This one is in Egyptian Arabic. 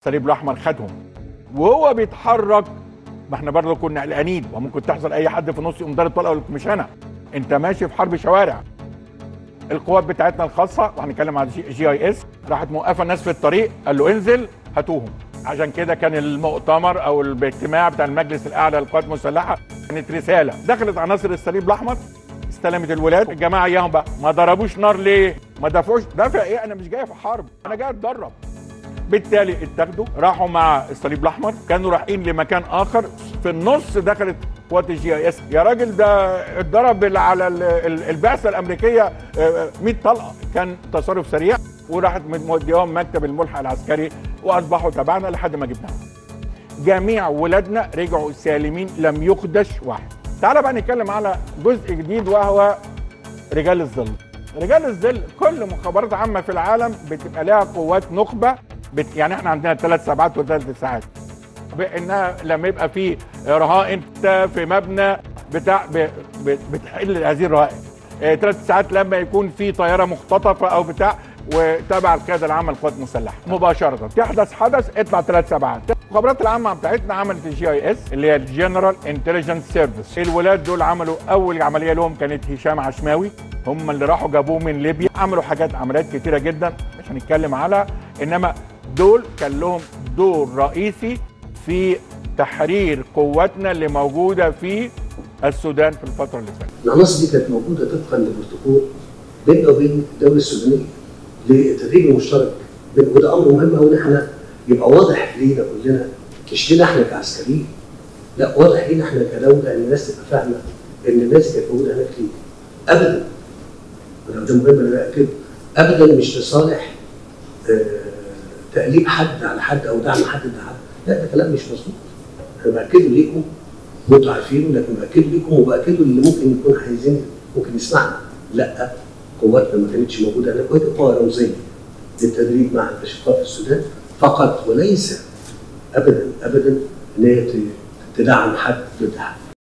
الصليب الاحمر خدهم وهو بيتحرك ما احنا برضه كنا قلقانين وممكن تحصل اي حد في النص يقوم ضارب طلقه يقول لك مش انا انت ماشي في حرب شوارع القوات بتاعتنا الخاصه وهنتكلم عن جي اي اس راحت موقفه الناس في الطريق قال له انزل هاتوهم عشان كده كان المؤتمر او الاجتماع بتاع المجلس الاعلى للقوات المسلحه كانت رساله دخلت عناصر الصليب الاحمر استلمت الولاد الجماعه اياهم بقى ما ضربوش نار ليه ما دافعوش دافع ايه انا مش جاي في حرب انا جاي اتدرب بالتالي اتاخدوا راحوا مع الصليب الاحمر كانوا رايحين لمكان اخر في النص دخلت قوات الجي اي اس يا راجل ده اتضرب على ال- ال- البعثه الامريكيه آه، 100 طلقه كان تصرف سريع وراحت موديهم مكتب الملحق العسكري واصبحوا تبعنا لحد ما جبناهم جميع ولادنا رجعوا سالمين لم يخدش واحد تعال بقى نتكلم على جزء جديد وهو رجال الظل رجال الظل كل مخابرات عامه في العالم بتبقى لها قوات نخبه بت... يعني احنا عندنا ثلاث ساعات وثلاث ساعات بانها لما يبقى في رهائن في مبنى بتاع ب... ب... بتحل هذه الرهائن آه، ثلاث ساعات لما يكون في طياره مختطفه او بتاع وتبع القياده العامه للقوات المسلحه مباشره تحدث حدث اطلع ثلاث ساعات المخابرات العامه بتاعتنا عملت الجي اي اس اللي هي الجنرال انتليجنس سيرفيس الولاد دول عملوا اول عمليه لهم كانت هشام عشماوي هم اللي راحوا جابوه من ليبيا عملوا حاجات عمليات كتيره جدا مش هنتكلم على انما دول كان لهم دور رئيسي في تحرير قواتنا اللي موجوده في السودان في الفتره اللي فاتت العناصر دي كانت موجوده طبقا لبروتوكول بيننا وبين الدوله السودانيه للتدريب المشترك بين- وده امر مهم قوي ان احنا يبقى واضح لينا كلنا مش لينا احنا كعسكريين لا واضح لينا احنا كدوله ان الناس تبقى فاهمه ان الناس كانت موجوده هناك ليه ابدا وده ده مهم انا باكده ابدا مش لصالح آه، تأليب حد على حد او دعم حد على حد لا ده كلام مش مظبوط انا باكده ليكم وانتوا عارفينه لكن باكد لكم وباكده اللي ممكن يكون عايزين ممكن يسمعنا لا قواتنا ما كانتش موجوده هناك وهي قوه رمزيه للتدريب مع الاشقاء في السودان فقط وليس ابدا ابدا ان هي ت- تدعم حد ضد حد